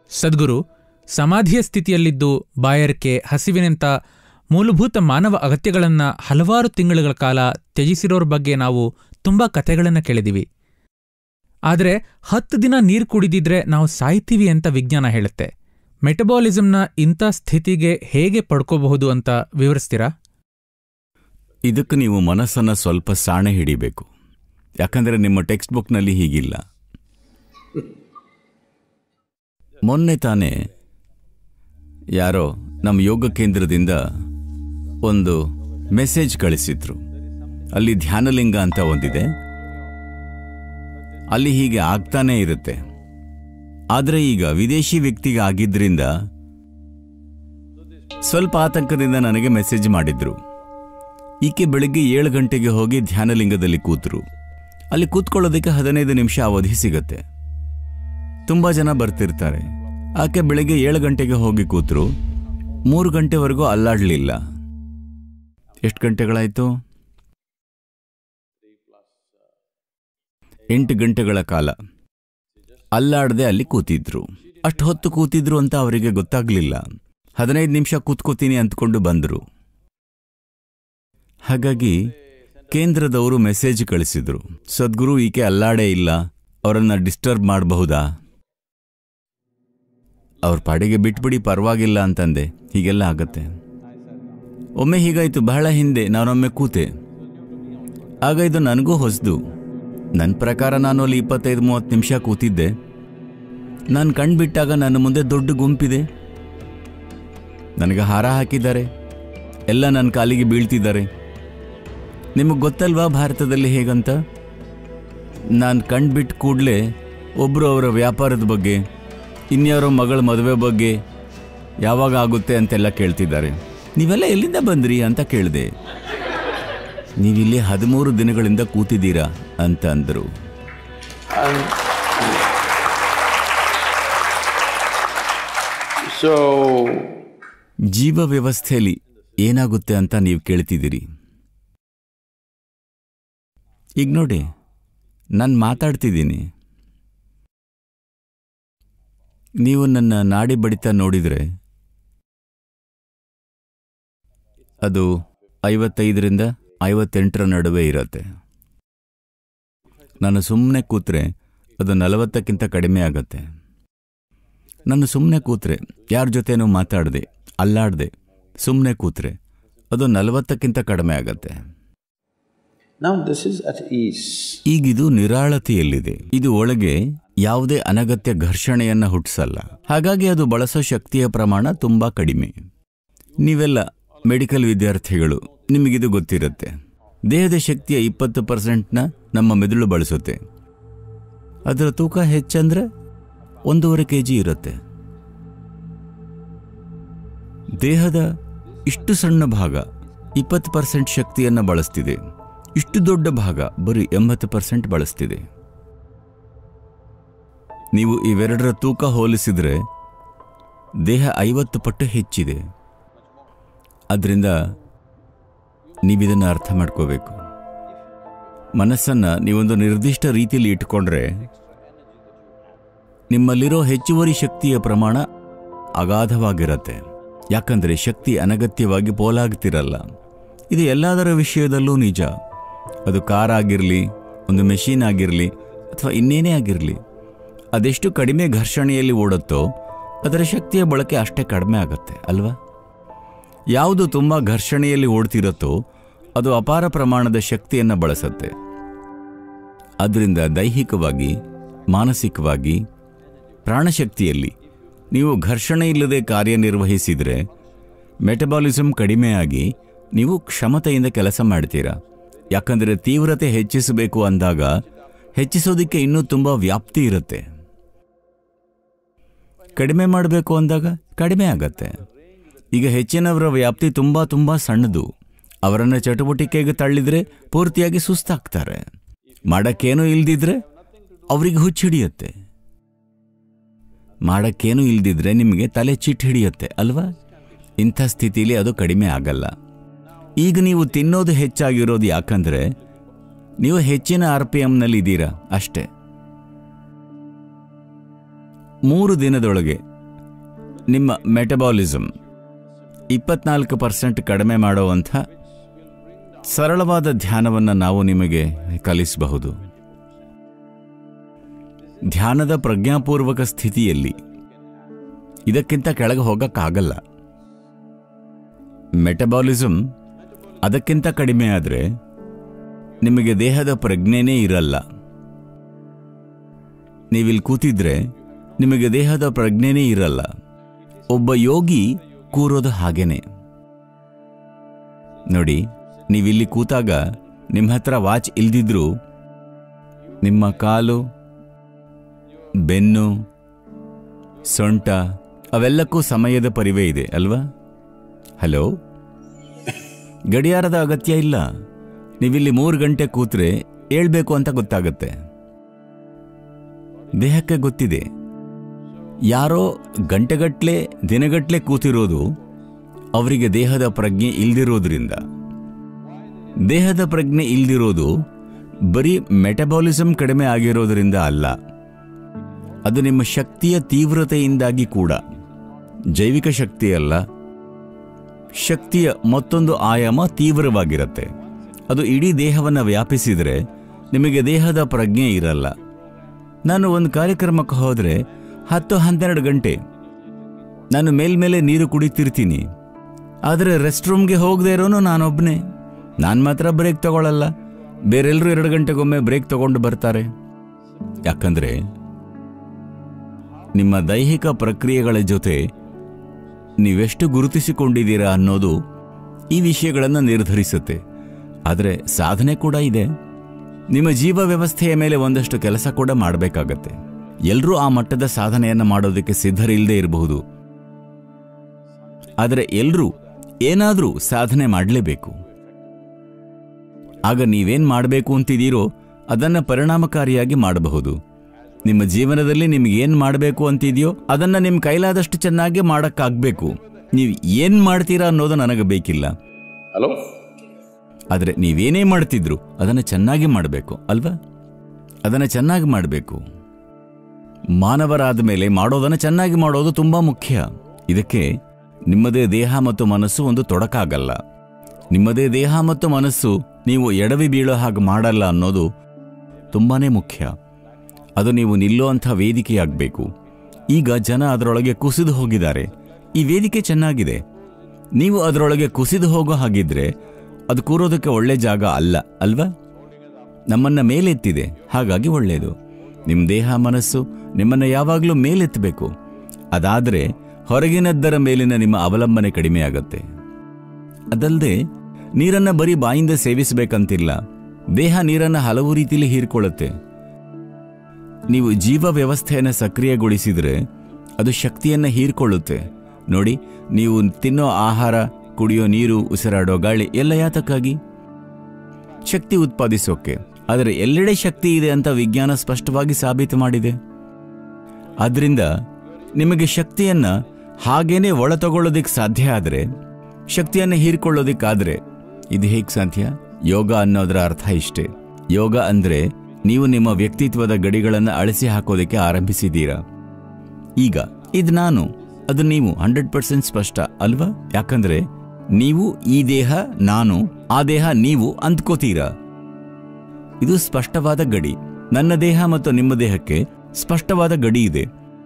ಸದ್ಗುರು ಸಮಾಧಿಯ ಸ್ಥಿತಿಯಲ್ಲಿದ್ದು ಬಾಯಾರಿಕೆ ಹಸಿವಿನಂಥ ಮೂಲಭೂತ ಮಾನವ ಅಗತ್ಯಗಳನ್ನ ಹಲವಾರು ತಿಂಗಳುಗಳ ಕಾಲ ತ್ಯಜಿಸಿರೋರ ಬಗ್ಗೆ ನಾವು ತುಂಬಾ ಕಥೆಗಳನ್ನ ಕೇಳಿದೀವಿ ಆದರೆ ಹತ್ತು ದಿನ ನೀರು ಕುಡಿದಿದ್ರೆ ನಾವು ಸಾಯ್ತೀವಿ ಅಂತ ವಿಜ್ಞಾನ ಹೇಳುತ್ತೆ ಮೆಟಬಾಲಿಸಂನ ಇಂಥ ಸ್ಥಿತಿಗೆ ಹೇಗೆ ಪಡ್ಕೋಬಹುದು ಅಂತ ವಿವರಿಸ್ತೀರಾ ಇದಕ್ಕೆ ನೀವು ಮನಸ್ಸನ್ನು ಸ್ವಲ್ಪ ಸಾಣೆ ಹಿಡಿಬೇಕು ಯಾಕಂದರೆ ನಿಮ್ಮ ಟೆಕ್ಸ್ಟ್ ಬುಕ್ನಲ್ಲಿ ಹೀಗಿಲ್ಲ ಮೊನ್ನೆ ತಾನೇ ಯಾರೋ ನಮ್ಮ ಯೋಗ ಕೇಂದ್ರದಿಂದ ಒಂದು ಮೆಸೇಜ್ ಕಳಿಸಿದ್ರು ಅಲ್ಲಿ ಧ್ಯಾನಲಿಂಗ ಅಂತ ಒಂದಿದೆ ಅಲ್ಲಿ ಹೀಗೆ ಆಗ್ತಾನೇ ಇರುತ್ತೆ ಆದರೆ ಈಗ ವಿದೇಶಿ ವ್ಯಕ್ತಿಗೆ ಆಗಿದ್ರಿಂದ ಸ್ವಲ್ಪ ಆತಂಕದಿಂದ ನನಗೆ ಮೆಸೇಜ್ ಮಾಡಿದ್ರು ಈಕೆ ಬೆಳಿಗ್ಗೆ ಏಳು ಗಂಟೆಗೆ ಹೋಗಿ ಧ್ಯಾನಲಿಂಗದಲ್ಲಿ ಕೂತರು ಅಲ್ಲಿ ಕೂತ್ಕೊಳ್ಳೋದಕ್ಕೆ ಹದಿನೈದು ನಿಮಿಷ ಅವಧಿ ಸಿಗತ್ತೆ ತುಂಬಾ ಜನ ಬರ್ತಿರ್ತಾರೆ ಆಕೆ ಬೆಳಿಗ್ಗೆ ಏಳು ಗಂಟೆಗೆ ಹೋಗಿ ಕೂತರು ಮೂರು ಗಂಟೆವರೆಗೂ ಅಲ್ಲಾಡ್ಲಿಲ್ಲ ಎಷ್ಟು ಗಂಟೆಗಳಾಯ್ತು ಎಂಟು ಗಂಟೆಗಳ ಕಾಲ ಅಲ್ಲಾಡದೆ ಅಲ್ಲಿ ಕೂತಿದ್ರು ಅಷ್ಟು ಹೊತ್ತು ಕೂತಿದ್ರು ಅಂತ ಅವರಿಗೆ ಗೊತ್ತಾಗ್ಲಿಲ್ಲ ಹದಿನೈದು ನಿಮಿಷ ಕೂತ್ಕೋತೀನಿ ಅಂದ್ಕೊಂಡು ಬಂದರು ಹಾಗಾಗಿ ಕೇಂದ್ರದವರು ಮೆಸೇಜ್ ಕಳಿಸಿದ್ರು ಸದ್ಗುರು ಈಕೆ ಅಲ್ಲಾಡೇ ಇಲ್ಲ ಅವರನ್ನ ಡಿಸ್ಟರ್ಬ್ ಮಾಡಬಹುದಾ ಅವ್ರ ಪಾಡಿಗೆ ಬಿಟ್ಬಿಡಿ ಪರವಾಗಿಲ್ಲ ಅಂತಂದೆ ಹೀಗೆಲ್ಲ ಆಗತ್ತೆ ಒಮ್ಮೆ ಹೀಗಾಯ್ತು ಬಹಳ ಹಿಂದೆ ನಾನೊಮ್ಮೆ ಕೂತೆ ಆಗ ಇದು ನನಗೂ ಹೊಸದು ನನ್ನ ಪ್ರಕಾರ ನಾನು ಅಲ್ಲಿ ಇಪ್ಪತ್ತೈದು ಮೂವತ್ತು ನಿಮಿಷ ಕೂತಿದ್ದೆ ನಾನು ಕಣ್ಬಿಟ್ಟಾಗ ನನ್ನ ಮುಂದೆ ದೊಡ್ಡ ಗುಂಪಿದೆ ನನಗೆ ಹಾರ ಹಾಕಿದ್ದಾರೆ ಎಲ್ಲ ನನ್ನ ಕಾಲಿಗೆ ಬೀಳ್ತಿದ್ದಾರೆ ನಿಮಗೆ ಗೊತ್ತಲ್ವಾ ಭಾರತದಲ್ಲಿ ಹೇಗಂತ ನಾನು ಕಣ್ಬಿಟ್ಟು ಕೂಡಲೇ ಒಬ್ಬರು ಅವರ ವ್ಯಾಪಾರದ ಬಗ್ಗೆ ಇನ್ಯಾರೋ ಮಗಳ ಮದುವೆ ಬಗ್ಗೆ ಯಾವಾಗ ಆಗುತ್ತೆ ಅಂತೆಲ್ಲ ಕೇಳ್ತಿದ್ದಾರೆ ನೀವೆಲ್ಲ ಎಲ್ಲಿಂದ ಬಂದ್ರಿ ಅಂತ ಕೇಳಿದೆ ನೀವಿಲ್ಲಿ ಹದಿಮೂರು ದಿನಗಳಿಂದ ಕೂತಿದ್ದೀರಾ ಅಂತ ಅಂದರು So, ಜೀವ ವ್ಯವಸ್ಥೆಯಲ್ಲಿ ಏನಾಗುತ್ತೆ ಅಂತ ನೀವು ಕೇಳ್ತಿದ್ದೀರಿ ಈಗ ನೋಡಿ ನಾನು ಮಾತಾಡ್ತಿದ್ದೀನಿ ನೀವು ನನ್ನ ನಾಡಿ ಬಡಿತ ನೋಡಿದರೆ ಅದು ಐವತ್ತೈದರಿಂದ ಐವತ್ತೆಂಟರ ನಡುವೆ ಇರತ್ತೆ ನಾನು ಸುಮ್ಮನೆ ಕೂತ್ರೆ ಅದು ನಲವತ್ತಕ್ಕಿಂತ ಕಡಿಮೆ ಆಗತ್ತೆ ನಾನು ಸುಮ್ಮನೆ ಕೂತ್ರೆ ಯಾರ ಜೊತೆನೂ ಮಾತಾಡದೆ ಅಲ್ಲಾಡದೆ ಸುಮ್ಮನೆ ಕೂತ್ರೆ ಅದು ನಲವತ್ತಕ್ಕಿಂತ ಕಡಿಮೆ ಆಗತ್ತೆ now this is at ease. ಈಗಿದು ನಿರಾಳತೆಯಲ್ಲಿದೆ ಇದು ಒಳಗೆ ಯಾವುದೇ ಅನಗತ್ಯ ಘರ್ಷಣೆಯನ್ನ ಹುಟ್ಟಿಸಲ್ಲ ಹಾಗಾಗಿ ಅದು ಬಳಸೋ ಶಕ್ತಿಯ ಪ್ರಮಾಣ ತುಂಬಾ ಕಡಿಮೆ ನೀವೆಲ್ಲ ಮೆಡಿಕಲ್ ವಿದ್ಯಾರ್ಥಿಗಳು ನಿಮಗಿದು ಗೊತ್ತಿರುತ್ತೆ ದೇಹದ ಶಕ್ತಿಯ ಇಪ್ಪತ್ತು ಪರ್ಸೆಂಟ್ನ ನಮ್ಮ ಮೆದುಳು ಬಳಸುತ್ತೆ ಅದರ ತೂಕ ಹೆಚ್ಚಂದ್ರೆ ಒಂದೂವರೆ ಕೆ ಜಿ ಇರುತ್ತೆ ದೇಹದ ಇಷ್ಟು ಸಣ್ಣ ಭಾಗ ಇಪ್ಪತ್ತು ಪರ್ಸೆಂಟ್ ಶಕ್ತಿಯನ್ನು ಬಳಸ್ತಿದೆ ಇಷ್ಟು ದೊಡ್ಡ ಭಾಗ ಬರೀ ಎಂಬತ್ತು ಪರ್ಸೆಂಟ್ ಬಳಸ್ತಿದೆ ನೀವು ಇವೆರಡರ ತೂಕ ಹೋಲಿಸಿದ್ರೆ ದೇಹ ಐವತ್ತು ಪಟ್ಟು ಹೆಚ್ಚಿದೆ ಅದರಿಂದ ನೀವಿದನ್ನು ಅರ್ಥ ಮಾಡ್ಕೋಬೇಕು ಮನಸ್ಸನ್ನು ನೀವೊಂದು ನಿರ್ದಿಷ್ಟ ರೀತಿಯಲ್ಲಿ ಇಟ್ಕೊಂಡ್ರೆ ನಿಮ್ಮಲ್ಲಿರೋ ಹೆಚ್ಚುವರಿ ಶಕ್ತಿಯ ಪ್ರಮಾಣ ಅಗಾಧವಾಗಿರತ್ತೆ ಯಾಕಂದರೆ ಶಕ್ತಿ ಅನಗತ್ಯವಾಗಿ ಪೋಲಾಗ್ತಿರಲ್ಲ ಇದು ಎಲ್ಲದರ ವಿಷಯದಲ್ಲೂ ನಿಜ ಅದು ಕಾರ್ ಆಗಿರಲಿ ಒಂದು ಮೆಷಿನ್ ಆಗಿರಲಿ ಅಥವಾ ಇನ್ನೇನೇ ಆಗಿರಲಿ ಅದೆಷ್ಟು ಕಡಿಮೆ ಘರ್ಷಣೆಯಲ್ಲಿ ಓಡುತ್ತೋ ಅದರ ಶಕ್ತಿಯ ಬಳಕೆ ಅಷ್ಟೇ ಕಡಿಮೆ ಆಗತ್ತೆ ಅಲ್ವಾ ಯಾವುದು ತುಂಬ ಘರ್ಷಣೆಯಲ್ಲಿ ಓಡ್ತಿರುತ್ತೋ ಅದು ಅಪಾರ ಪ್ರಮಾಣದ ಶಕ್ತಿಯನ್ನು ಬಳಸತ್ತೆ ಅದರಿಂದ ದೈಹಿಕವಾಗಿ ಮಾನಸಿಕವಾಗಿ ಪ್ರಾಣಶಕ್ತಿಯಲ್ಲಿ ನೀವು ಘರ್ಷಣೆ ಇಲ್ಲದೆ ಕಾರ್ಯನಿರ್ವಹಿಸಿದರೆ ಮೆಟಬಾಲಿಸಮ್ ಕಡಿಮೆಯಾಗಿ ನೀವು ಕ್ಷಮತೆಯಿಂದ ಕೆಲಸ ಮಾಡ್ತೀರಾ ಯಾಕಂದರೆ ತೀವ್ರತೆ ಹೆಚ್ಚಿಸಬೇಕು ಅಂದಾಗ ಹೆಚ್ಚಿಸೋದಕ್ಕೆ ಇನ್ನೂ ತುಂಬ ವ್ಯಾಪ್ತಿ ಇರುತ್ತೆ ಕಡಿಮೆ ಮಾಡಬೇಕು ಅಂದಾಗ ಕಡಿಮೆ ಆಗತ್ತೆ ಈಗ ಹೆಚ್ಚಿನವರ ವ್ಯಾಪ್ತಿ ತುಂಬ ತುಂಬ ಸಣ್ಣದು ಅವರನ್ನು ಚಟುವಟಿಕೆಗೆ ತಳ್ಳಿದ್ರೆ ಪೂರ್ತಿಯಾಗಿ ಸುಸ್ತಾಗ್ತಾರೆ ಮಾಡಕ್ಕೇನೂ ಇಲ್ದಿದ್ರೆ ಅವ್ರಿಗೆ ಹುಚ್ಚಿಡಿಯುತ್ತೆ ಮಾಡಕ್ಕೇನೂ ಇಲ್ದಿದ್ರೆ ನಿಮಗೆ ತಲೆ ಚಿಟ್ ಹಿಡಿಯುತ್ತೆ ಅಲ್ವಾ ಇಂಥ ಸ್ಥಿತಿಲಿ ಅದು ಕಡಿಮೆ ಆಗಲ್ಲ ಈಗ ನೀವು ತಿನ್ನೋದು ಹೆಚ್ಚಾಗಿರೋದು ಯಾಕಂದ್ರೆ ನೀವು ಹೆಚ್ಚಿನ ಆರ್ ಪಿ ಎಮ್ನಲ್ಲಿ ಇದ್ದೀರಾ ಅಷ್ಟೇ ಮೂರು ದಿನದೊಳಗೆ ನಿಮ್ಮ ಮೆಟಬಾಲಿಸಮ್ ಇಪ್ಪತ್ನಾಲ್ಕು ಪರ್ಸೆಂಟ್ ಕಡಿಮೆ ಮಾಡುವಂಥ ಸರಳವಾದ ಧ್ಯಾನವನ್ನು ನಾವು ನಿಮಗೆ ಕಲಿಸಬಹುದು ಧ್ಯಾನದ ಪ್ರಜ್ಞಾಪೂರ್ವಕ ಸ್ಥಿತಿಯಲ್ಲಿ ಇದಕ್ಕಿಂತ ಕೆಳಗೆ ಹೋಗಕ್ಕಾಗಲ್ಲ ಮೆಟಬಾಲಿಸಮ್ ಅದಕ್ಕಿಂತ ಕಡಿಮೆ ಆದರೆ ನಿಮಗೆ ದೇಹದ ಪ್ರಜ್ಞೆನೇ ಇರಲ್ಲ ನೀವಿಲ್ಲಿ ಕೂತಿದ್ರೆ ನಿಮಗೆ ದೇಹದ ಪ್ರಜ್ಞೆನೇ ಇರಲ್ಲ ಒಬ್ಬ ಯೋಗಿ ಕೂರೋದು ಹಾಗೇನೆ ನೋಡಿ ನೀವಿಲ್ಲಿ ಕೂತಾಗ ನಿಮ್ಮ ಹತ್ರ ವಾಚ್ ಇಲ್ದಿದ್ರೂ ನಿಮ್ಮ ಕಾಲು ಬೆನ್ನು ಸೊಂಟ ಅವೆಲ್ಲಕ್ಕೂ ಸಮಯದ ಪರಿವೆ ಇದೆ ಅಲ್ವಾ ಹಲೋ ಗಡಿಯಾರದ ಅಗತ್ಯ ಇಲ್ಲ ನೀವಿಲ್ಲಿ ಮೂರು ಗಂಟೆ ಕೂತ್ರೆ ಹೇಳ್ಬೇಕು ಅಂತ ಗೊತ್ತಾಗತ್ತೆ ದೇಹಕ್ಕೆ ಗೊತ್ತಿದೆ ಯಾರೋ ಗಂಟೆಗಟ್ಲೆ ದಿನಗಟ್ಲೆ ಕೂತಿರೋದು ಅವರಿಗೆ ದೇಹದ ಪ್ರಜ್ಞೆ ಇಲ್ದಿರೋದ್ರಿಂದ ದೇಹದ ಪ್ರಜ್ಞೆ ಇಲ್ದಿರೋದು ಬರೀ ಮೆಟಬಾಲಿಸಮ್ ಕಡಿಮೆ ಆಗಿರೋದ್ರಿಂದ ಅಲ್ಲ ಅದು ನಿಮ್ಮ ಶಕ್ತಿಯ ತೀವ್ರತೆಯಿಂದಾಗಿ ಕೂಡ ಜೈವಿಕ ಶಕ್ತಿ ಅಲ್ಲ ಶಕ್ತಿಯ ಮತ್ತೊಂದು ಆಯಾಮ ತೀವ್ರವಾಗಿರುತ್ತೆ ಅದು ಇಡೀ ದೇಹವನ್ನು ವ್ಯಾಪಿಸಿದರೆ ನಿಮಗೆ ದೇಹದ ಪ್ರಜ್ಞೆ ಇರಲ್ಲ ನಾನು ಒಂದು ಕಾರ್ಯಕ್ರಮಕ್ಕೆ ಹೋದರೆ ಹತ್ತು ಹನ್ನೆರಡು ಗಂಟೆ ನಾನು ಮೇಲ್ಮೇಲೆ ನೀರು ಕುಡಿತಿರ್ತೀನಿ ಆದರೆ ರೆಸ್ಟ್ ರೂಮ್ಗೆ ಹೋಗದೆ ಇರೋನು ನಾನೊಬ್ಬನೇ ನಾನು ಮಾತ್ರ ಬ್ರೇಕ್ ತಗೊಳ್ಳಲ್ಲ ಬೇರೆಲ್ಲರೂ ಎರಡು ಗಂಟೆಗೊಮ್ಮೆ ಬ್ರೇಕ್ ತಗೊಂಡು ಬರ್ತಾರೆ ಯಾಕಂದ್ರೆ ನಿಮ್ಮ ದೈಹಿಕ ಪ್ರಕ್ರಿಯೆಗಳ ಜೊತೆ ನೀವೆಷ್ಟು ಗುರುತಿಸಿಕೊಂಡಿದ್ದೀರಾ ಅನ್ನೋದು ಈ ವಿಷಯಗಳನ್ನು ನಿರ್ಧರಿಸುತ್ತೆ ಆದರೆ ಸಾಧನೆ ಕೂಡ ಇದೆ ನಿಮ್ಮ ಜೀವ ವ್ಯವಸ್ಥೆಯ ಮೇಲೆ ಒಂದಷ್ಟು ಕೆಲಸ ಕೂಡ ಮಾಡಬೇಕಾಗತ್ತೆ ಎಲ್ಲರೂ ಆ ಮಟ್ಟದ ಸಾಧನೆಯನ್ನು ಮಾಡೋದಕ್ಕೆ ಸಿದ್ಧರಿಲ್ಲದೆ ಇರಬಹುದು ಆದರೆ ಎಲ್ಲರೂ ಏನಾದರೂ ಸಾಧನೆ ಮಾಡಲೇಬೇಕು ಆಗ ನೀವೇನ್ ಮಾಡಬೇಕು ಅಂತಿದ್ದೀರೋ ಅದನ್ನ ಪರಿಣಾಮಕಾರಿಯಾಗಿ ಮಾಡಬಹುದು ನಿಮ್ಮ ಜೀವನದಲ್ಲಿ ನಿಮ್ಗೆ ಏನ್ ಮಾಡಬೇಕು ಅಂತಿದೆಯೋ ಅದನ್ನ ನಿಮ್ಮ ಕೈಲಾದಷ್ಟು ಚೆನ್ನಾಗಿ ಮಾಡಕ್ಕಾಗ್ಬೇಕು ನೀವು ಏನ್ ಮಾಡ್ತೀರಾ ಅನ್ನೋದು ನನಗೆ ಬೇಕಿಲ್ಲ Hello? ಆದರೆ ನೀವೇನೇ ಮಾಡ್ತಿದ್ರು ಅದನ್ನು ಚೆನ್ನಾಗಿ ಮಾಡಬೇಕು ಅಲ್ವಾ ಅದನ್ನು ಚೆನ್ನಾಗಿ ಮಾಡಬೇಕು ಮಾನವರಾದ ಮೇಲೆ ಮಾಡೋದನ್ನು ಚೆನ್ನಾಗಿ ಮಾಡೋದು ತುಂಬಾ ಮುಖ್ಯ ಇದಕ್ಕೆ ನಿಮ್ಮದೇ ದೇಹ ಮತ್ತು ಮನಸ್ಸು ಒಂದು ತೊಡಕಾಗಲ್ಲ ನಿಮ್ಮದೇ ದೇಹ ಮತ್ತು ಮನಸ್ಸು ನೀವು ಎಡವಿ ಬೀಳೋ ಹಾಗೆ ಮಾಡಲ್ಲ ಅನ್ನೋದು ತುಂಬಾನೇ ಮುಖ್ಯ ಅದು ನೀವು ನಿಲ್ಲುವಂಥ ವೇದಿಕೆಯಾಗಬೇಕು ಈಗ ಜನ ಅದರೊಳಗೆ ಕುಸಿದು ಹೋಗಿದ್ದಾರೆ ಈ ವೇದಿಕೆ ಚೆನ್ನಾಗಿದೆ ನೀವು ಅದರೊಳಗೆ ಕುಸಿದು ಹೋಗೋ ಹಾಗಿದ್ರೆ ಅದು ಕೂರೋದಕ್ಕೆ ಒಳ್ಳೆ ಜಾಗ ಅಲ್ಲ ಅಲ್ವಾ ನಮ್ಮನ್ನ ಮೇಲೆತ್ತಿದೆ ಹಾಗಾಗಿ ಒಳ್ಳೆಯದು ನಿಮ್ಮ ದೇಹ ಮನಸ್ಸು ನಿಮ್ಮನ್ನ ಯಾವಾಗಲೂ ಮೇಲೆತ್ತಬೇಕು ಅದಾದ್ರೆ ಹೊರಗಿನದ್ದರ ಮೇಲಿನ ನಿಮ್ಮ ಅವಲಂಬನೆ ಕಡಿಮೆ ಆಗತ್ತೆ ಅದಲ್ಲದೆ ನೀರನ್ನ ಬರೀ ಬಾಯಿಂದ ಸೇವಿಸಬೇಕಂತಿಲ್ಲ ದೇಹ ನೀರನ್ನ ಹಲವು ರೀತಿಯಲ್ಲಿ ಹೀರ್ಕೊಳ್ಳುತ್ತೆ ನೀವು ಜೀವ ವ್ಯವಸ್ಥೆಯನ್ನು ಸಕ್ರಿಯಗೊಳಿಸಿದ್ರೆ ಅದು ಶಕ್ತಿಯನ್ನ ಹೀರ್ಕೊಳ್ಳುತ್ತೆ ನೋಡಿ ನೀವು ತಿನ್ನೋ ಆಹಾರ ಕುಡಿಯೋ ನೀರು ಉಸಿರಾಡೋ ಗಾಳಿ ಎಲ್ಲ ಯಾತಕ್ಕಾಗಿ ಶಕ್ತಿ ಉತ್ಪಾದಿಸೋಕೆ ಆದರೆ ಎಲ್ಲೆಡೆ ಶಕ್ತಿ ಇದೆ ಅಂತ ವಿಜ್ಞಾನ ಸ್ಪಷ್ಟವಾಗಿ ಸಾಬೀತು ಮಾಡಿದೆ ಆದ್ರಿಂದ ನಿಮಗೆ ಶಕ್ತಿಯನ್ನ ಹಾಗೇನೆ ಒಳ ತಗೊಳ್ಳೋದಿಕ್ ಸಾಧ್ಯ ಆದ್ರೆ ಶಕ್ತಿಯನ್ನ ಹೀರ್ಕೊಳ್ಳೋದಿಕ್ಕಾದ್ರೆ ಇದು ಹೇಗೆ ಸಾಧ್ಯ ಯೋಗ ಅನ್ನೋದರ ಅರ್ಥ ಇಷ್ಟೇ ಯೋಗ ಅಂದ್ರೆ ನೀವು ನಿಮ್ಮ ವ್ಯಕ್ತಿತ್ವದ ಗಡಿಗಳನ್ನು ಅಳಿಸಿ ಹಾಕೋದಕ್ಕೆ ಆರಂಭಿಸಿದ್ದೀರಾ ಈಗ ಇದು ನಾನು ಅದು ನೀವು ಹಂಡ್ರೆಡ್ ಪರ್ಸೆಂಟ್ ಸ್ಪಷ್ಟ ಅಲ್ವಾ ಯಾಕಂದ್ರೆ ನೀವು ಈ ದೇಹ ನಾನು ಆ ದೇಹ ನೀವು ಅಂದ್ಕೋತೀರಾ ಇದು ಸ್ಪಷ್ಟವಾದ ಗಡಿ ನನ್ನ ದೇಹ ಮತ್ತು ನಿಮ್ಮ ದೇಹಕ್ಕೆ ಸ್ಪಷ್ಟವಾದ ಗಡಿ ಇದೆ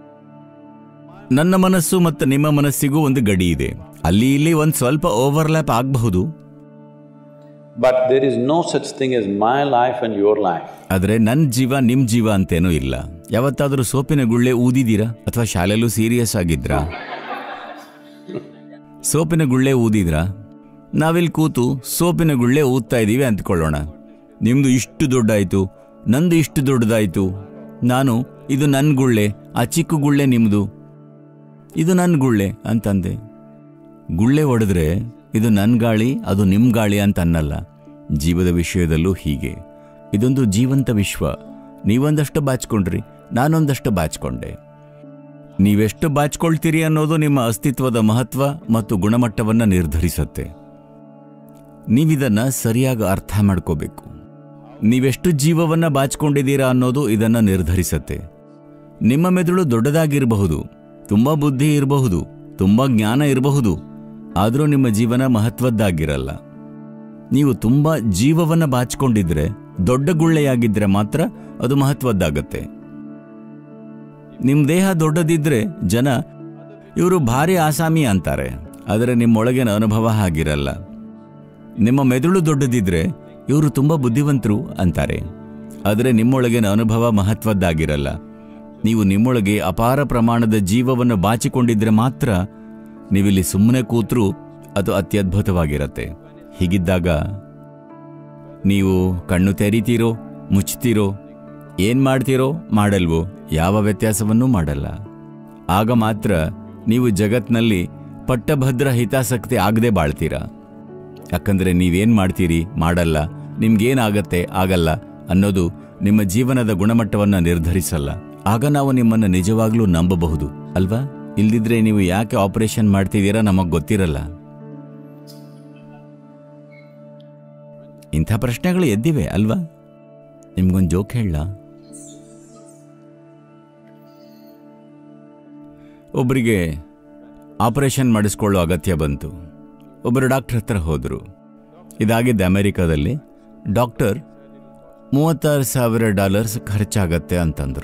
ನನ್ನ ಮನಸ್ಸು ಮತ್ತು ನಿಮ್ಮ ಮನಸ್ಸಿಗೂ ಒಂದು ಗಡಿ ಇದೆ ಅಲ್ಲಿ ಇಲ್ಲಿ ಒಂದು ಸ್ವಲ್ಪ ಓವರ್ಲ್ಯಾಪ್ ಆಗಬಹುದು But there is no such thing as my life and your life. ಆದರೆ ನನ್ನ ಜೀವ ನಿಮ್ ಜೀವ ಅಂತೇನೂ ಇಲ್ಲ ಯಾವತ್ತಾದರೂ ಸೋಪಿನ ಗುಳ್ಳೆ ಊದಿದ್ದೀರಾ ಅಥವಾ ಶಾಲೆಯಲ್ಲೂ ಸೀರಿಯಸ್ ಆಗಿದ್ರಾ ಸೋಪಿನ ಗುಳ್ಳೆ ಊದಿದ್ರಾ ನಾವಿಲ್ಲಿ ಕೂತು ಸೋಪಿನ ಗುಳ್ಳೆ ಊದ್ತಾ ಇದ್ದೀವಿ ಅಂದ್ಕೊಳ್ಳೋಣ ನಿಮ್ದು ಇಷ್ಟು ದೊಡ್ಡಾಯ್ತು ನಂದು ಇಷ್ಟು ದೊಡ್ಡದಾಯ್ತು ನಾನು ಇದು ನನ್ನ ಗುಳ್ಳೆ ಆ ಚಿಕ್ಕ ಗುಳ್ಳೆ ನಿಮ್ದು ಇದು ನನ್ನ ಗುಳ್ಳೆ ಅಂತಂದೆ ಗುಳ್ಳೆ ಹೊಡೆದ್ರೆ ಇದು ನನ್ನ ಗಾಳಿ ಅದು ನಿಮ್ ಗಾಳಿ ಅಂತ ಅನ್ನಲ್ಲ ಜೀವದ ವಿಷಯದಲ್ಲೂ ಹೀಗೆ ಇದೊಂದು ಜೀವಂತ ವಿಶ್ವ ನೀವೊಂದಷ್ಟು ಬಾಚ್ಕೊಂಡ್ರಿ ನಾನೊಂದಷ್ಟು ಬಾಚ್ಕೊಂಡೆ ನೀವೆಷ್ಟು ಬಾಚ್ಕೊಳ್ತೀರಿ ಅನ್ನೋದು ನಿಮ್ಮ ಅಸ್ತಿತ್ವದ ಮಹತ್ವ ಮತ್ತು ಗುಣಮಟ್ಟವನ್ನ ನಿರ್ಧರಿಸುತ್ತೆ ನೀವಿದನ್ನ ಸರಿಯಾಗಿ ಅರ್ಥ ಮಾಡ್ಕೋಬೇಕು ನೀವೆಷ್ಟು ಜೀವವನ್ನ ಬಾಚ್ಕೊಂಡಿದ್ದೀರಾ ಅನ್ನೋದು ಇದನ್ನ ನಿರ್ಧರಿಸತ್ತೆ ನಿಮ್ಮ ಮೆದುಳು ದೊಡ್ಡದಾಗಿರಬಹುದು ತುಂಬಾ ಬುದ್ಧಿ ಇರಬಹುದು ತುಂಬ ಜ್ಞಾನ ಇರಬಹುದು ಆದರೂ ನಿಮ್ಮ ಜೀವನ ಮಹತ್ವದ್ದಾಗಿರಲ್ಲ ನೀವು ತುಂಬ ಜೀವವನ್ನು ಬಾಚಿಕೊಂಡಿದ್ರೆ ದೊಡ್ಡ ಗುಳ್ಳೆಯಾಗಿದ್ರೆ ಮಾತ್ರ ಅದು ಮಹತ್ವದ್ದಾಗತ್ತೆ ನಿಮ್ಮ ದೇಹ ದೊಡ್ಡದಿದ್ರೆ ಜನ ಇವರು ಭಾರಿ ಆಸಾಮಿ ಅಂತಾರೆ ಆದರೆ ನಿಮ್ಮೊಳಗಿನ ಅನುಭವ ಹಾಗಿರಲ್ಲ ನಿಮ್ಮ ಮೆದುಳು ದೊಡ್ಡದಿದ್ರೆ ಇವರು ತುಂಬ ಬುದ್ಧಿವಂತರು ಅಂತಾರೆ ಆದರೆ ನಿಮ್ಮೊಳಗಿನ ಅನುಭವ ಮಹತ್ವದ್ದಾಗಿರಲ್ಲ ನೀವು ನಿಮ್ಮೊಳಗೆ ಅಪಾರ ಪ್ರಮಾಣದ ಜೀವವನ್ನು ಬಾಚಿಕೊಂಡಿದ್ರೆ ಮಾತ್ರ ನೀವಿಲ್ಲಿ ಸುಮ್ಮನೆ ಕೂತ್ರೂ ಅದು ಅತ್ಯದ್ಭುತವಾಗಿರತ್ತೆ ಹೀಗಿದ್ದಾಗ ನೀವು ಕಣ್ಣು ತೆರಿತೀರೋ ಮುಚ್ತೀರೋ ಏನ್ ಮಾಡ್ತೀರೋ ಮಾಡಲ್ವೋ ಯಾವ ವ್ಯತ್ಯಾಸವನ್ನೂ ಮಾಡಲ್ಲ ಆಗ ಮಾತ್ರ ನೀವು ಜಗತ್ನಲ್ಲಿ ಪಟ್ಟಭದ್ರ ಹಿತಾಸಕ್ತಿ ಆಗದೆ ಬಾಳ್ತೀರಾ ಯಾಕಂದ್ರೆ ನೀವೇನ್ ಮಾಡ್ತೀರಿ ಮಾಡಲ್ಲ ನಿಮ್ಗೇನಾಗತ್ತೆ ಆಗಲ್ಲ ಅನ್ನೋದು ನಿಮ್ಮ ಜೀವನದ ಗುಣಮಟ್ಟವನ್ನು ನಿರ್ಧರಿಸಲ್ಲ ಆಗ ನಾವು ನಿಮ್ಮನ್ನು ನಿಜವಾಗ್ಲೂ ನಂಬಬಹುದು ಅಲ್ವಾ ಇಲ್ದಿದ್ರೆ ನೀವು ಯಾಕೆ ಆಪರೇಷನ್ ಮಾಡ್ತಿದ್ದೀರಾ ನಮಗ್ ಗೊತ್ತಿರಲ್ಲ ಇಂಥ ಪ್ರಶ್ನೆಗಳು ಎದ್ದಿವೆ ಅಲ್ವಾ ನಿಮ್ಗೊಂದು ಜೋಕ್ ಹೇಳ ಒಬ್ಬರಿಗೆ ಆಪರೇಷನ್ ಮಾಡಿಸ್ಕೊಳ್ಳೋ ಅಗತ್ಯ ಬಂತು ಒಬ್ಬರು ಡಾಕ್ಟರ್ ಹತ್ರ ಹೋದರು ಇದಾಗಿದ್ದ ಅಮೆರಿಕದಲ್ಲಿ ಡಾಕ್ಟರ್ ಮೂವತ್ತಾರು ಸಾವಿರ ಡಾಲರ್ಸ್ ಖರ್ಚಾಗತ್ತೆ ಅಂತಂದರು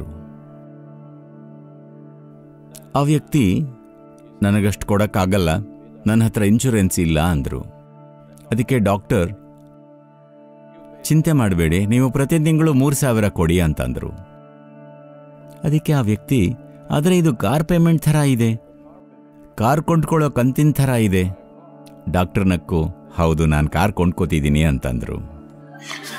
ಆ ವ್ಯಕ್ತಿ ನನಗಷ್ಟು ಕೊಡಕ್ಕಾಗಲ್ಲ ನನ್ನ ಹತ್ರ ಇನ್ಶೂರೆನ್ಸ್ ಇಲ್ಲ ಅಂದರು ಅದಕ್ಕೆ ಡಾಕ್ಟರ್ ಚಿಂತೆ ಮಾಡಬೇಡಿ ನೀವು ಪ್ರತಿ ತಿಂಗಳು ಮೂರು ಸಾವಿರ ಕೊಡಿ ಅಂತಂದರು ಅದಕ್ಕೆ ಆ ವ್ಯಕ್ತಿ ಆದರೆ ಇದು ಕಾರ್ ಪೇಮೆಂಟ್ ಥರ ಇದೆ ಕಾರ್ ಕೊಂಡ್ಕೊಳ್ಳೋ ಕಂತಿನ ಥರ ಇದೆ ಡಾಕ್ಟರ್ ನಕ್ಕು ಹೌದು ನಾನು ಕಾರ್ ಕೊಂಡ್ಕೋತಿದ್ದೀನಿ ಅಂತಂದರು